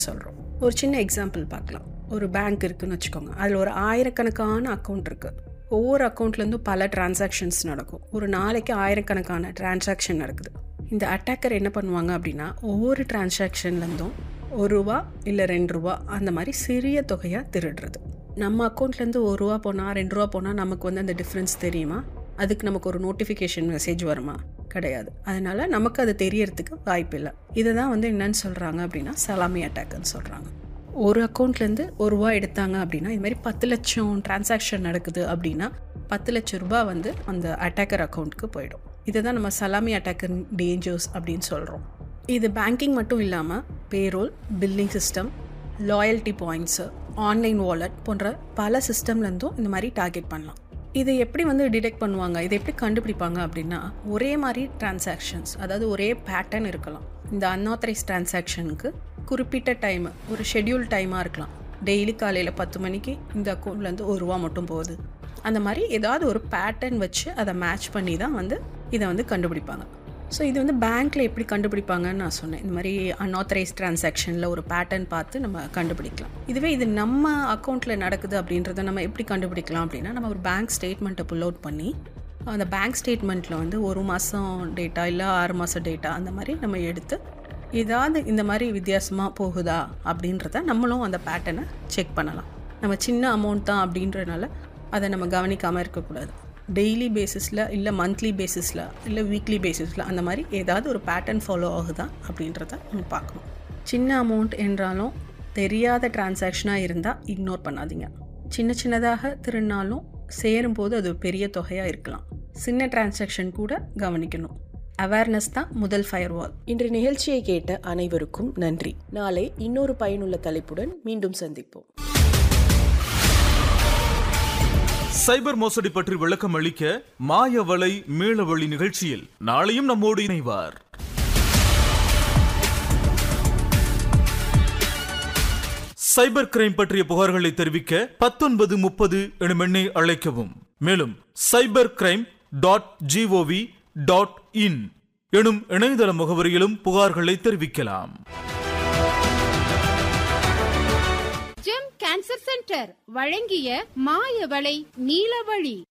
சொல்கிறோம் ஒரு சின்ன எக்ஸாம்பிள் பார்க்கலாம் ஒரு பேங்க் இருக்குன்னு வச்சுக்கோங்க அதில் ஒரு ஆயிரக்கணக்கான அக்கௌண்ட் இருக்குது ஒவ்வொரு அக்கௌண்ட்லேருந்தும் பல டிரான்சாக்ஷன்ஸ் நடக்கும் ஒரு நாளைக்கு ஆயிரக்கணக்கான டிரான்சாக்ஷன் நடக்குது இந்த அட்டாக்கர் என்ன பண்ணுவாங்க அப்படின்னா ஒவ்வொரு டிரான்சாக்ஷன்லேருந்தும் ஒரு ரூபா இல்லை ரெண்டு ரூபா அந்த மாதிரி சிறிய தொகையாக திருடுறது நம்ம அக்கௌண்ட்லேருந்து ஒரு ரூபா போனால் ரெண்டு ரூபா போனால் நமக்கு வந்து அந்த டிஃப்ரென்ஸ் தெரியுமா அதுக்கு நமக்கு ஒரு நோட்டிஃபிகேஷன் மெசேஜ் வருமா கிடையாது அதனால நமக்கு அது தெரியறதுக்கு வாய்ப்பு இல்லை இதை தான் வந்து என்னன்னு சொல்கிறாங்க அப்படின்னா சலாமி அட்டாக்னு சொல்கிறாங்க ஒரு அக்கௌண்ட்லேருந்து ஒரு ரூபா எடுத்தாங்க அப்படின்னா இது மாதிரி பத்து லட்சம் டிரான்சாக்ஷன் நடக்குது அப்படின்னா பத்து லட்சம் ரூபாய் வந்து அந்த அட்டாக்கர் அக்கௌண்ட்டுக்கு போயிடும் இதை தான் நம்ம சலாமி அட்டாக்கர் டேஞ்சர்ஸ் அப்படின்னு சொல்கிறோம் இது பேங்கிங் மட்டும் இல்லாமல் payroll billing system loyalty points online wallet போன்ற பல சிஸ்டம்லேருந்தும் இந்த மாதிரி டார்கெட் பண்ணலாம் இதை எப்படி வந்து டிடெக்ட் பண்ணுவாங்க இதை எப்படி கண்டுபிடிப்பாங்க அப்படின்னா ஒரே மாதிரி டிரான்சாக்ஷன்ஸ் அதாவது ஒரே பேட்டர்ன் இருக்கலாம் இந்த அன்ஆத்தரைஸ் டிரான்சாக்ஷனுக்கு குறிப்பிட்ட டைம் ஒரு ஷெட்யூல் டைமாக இருக்கலாம் டெய்லி காலையில் பத்து மணிக்கு இந்த அக்கௌண்ட்லேருந்து ஒரு ரூபா மட்டும் போகுது அந்த மாதிரி ஏதாவது ஒரு பேட்டர்ன் வச்சு அதை மேட்ச் பண்ணி தான் வந்து இதை வந்து கண்டுபிடிப்பாங்க ஸோ இது வந்து பேங்க்கில் எப்படி கண்டுபிடிப்பாங்கன்னு நான் சொன்னேன் இந்த மாதிரி அன்ஆத்தரைஸ் டிரான்சாக்ஷனில் ஒரு பேட்டர்ன் பார்த்து நம்ம கண்டுபிடிக்கலாம் இதுவே இது நம்ம அக்கௌண்ட்டில் நடக்குது அப்படின்றத நம்ம எப்படி கண்டுபிடிக்கலாம் அப்படின்னா நம்ம ஒரு பேங்க் ஸ்டேட்மெண்ட்டை புல் அவுட் பண்ணி அந்த பேங்க் ஸ்டேட்மெண்ட்டில் வந்து ஒரு மாதம் டேட்டா இல்லை ஆறு மாதம் டேட்டா அந்த மாதிரி நம்ம எடுத்து ஏதாவது இந்த மாதிரி வித்தியாசமாக போகுதா அப்படின்றத நம்மளும் அந்த பேட்டர்னை செக் பண்ணலாம் நம்ம சின்ன அமௌண்ட் தான் அப்படின்றனால அதை நம்ம கவனிக்காமல் இருக்கக்கூடாது டெய்லி பேசிஸில் இல்லை மந்த்லி பேசிஸில் இல்லை வீக்லி பேசிஸில் அந்த மாதிரி ஏதாவது ஒரு பேட்டர்ன் ஃபாலோ ஆகுதா அப்படின்றத நம்ம பார்க்கணும் சின்ன அமௌண்ட் என்றாலும் தெரியாத டிரான்சாக்ஷனாக இருந்தால் இக்னோர் பண்ணாதீங்க சின்ன சின்னதாக திருநாளும் சேரும்போது அது பெரிய தொகையாக இருக்கலாம் சின்ன டிரான்சாக்ஷன் கூட கவனிக்கணும் அவேர்னஸ் தான் முதல் ஃபயர் வால் இன்று நிகழ்ச்சியை கேட்ட அனைவருக்கும் நன்றி நாளை இன்னொரு பயனுள்ள தலைப்புடன் மீண்டும் சந்திப்போம் சைபர் மோசடி பற்றி விளக்கம் அளிக்க மாயவலை மீளவழி நிகழ்ச்சியில் நாளையும் நம்மோடு இணைவார் சைபர் கிரைம் பற்றிய புகார்களை தெரிவிக்க பத்தொன்பது முப்பது எனும் எண்ணை அழைக்கவும் மேலும் cyber crime dot G O V dot in எனும் இணையதள முகவரியிலும் புகார்களை தெரிவிக்கலாம் ஜெம் கேன்சர் சென்டர் வழங்கிய மாயவளை நீலவழி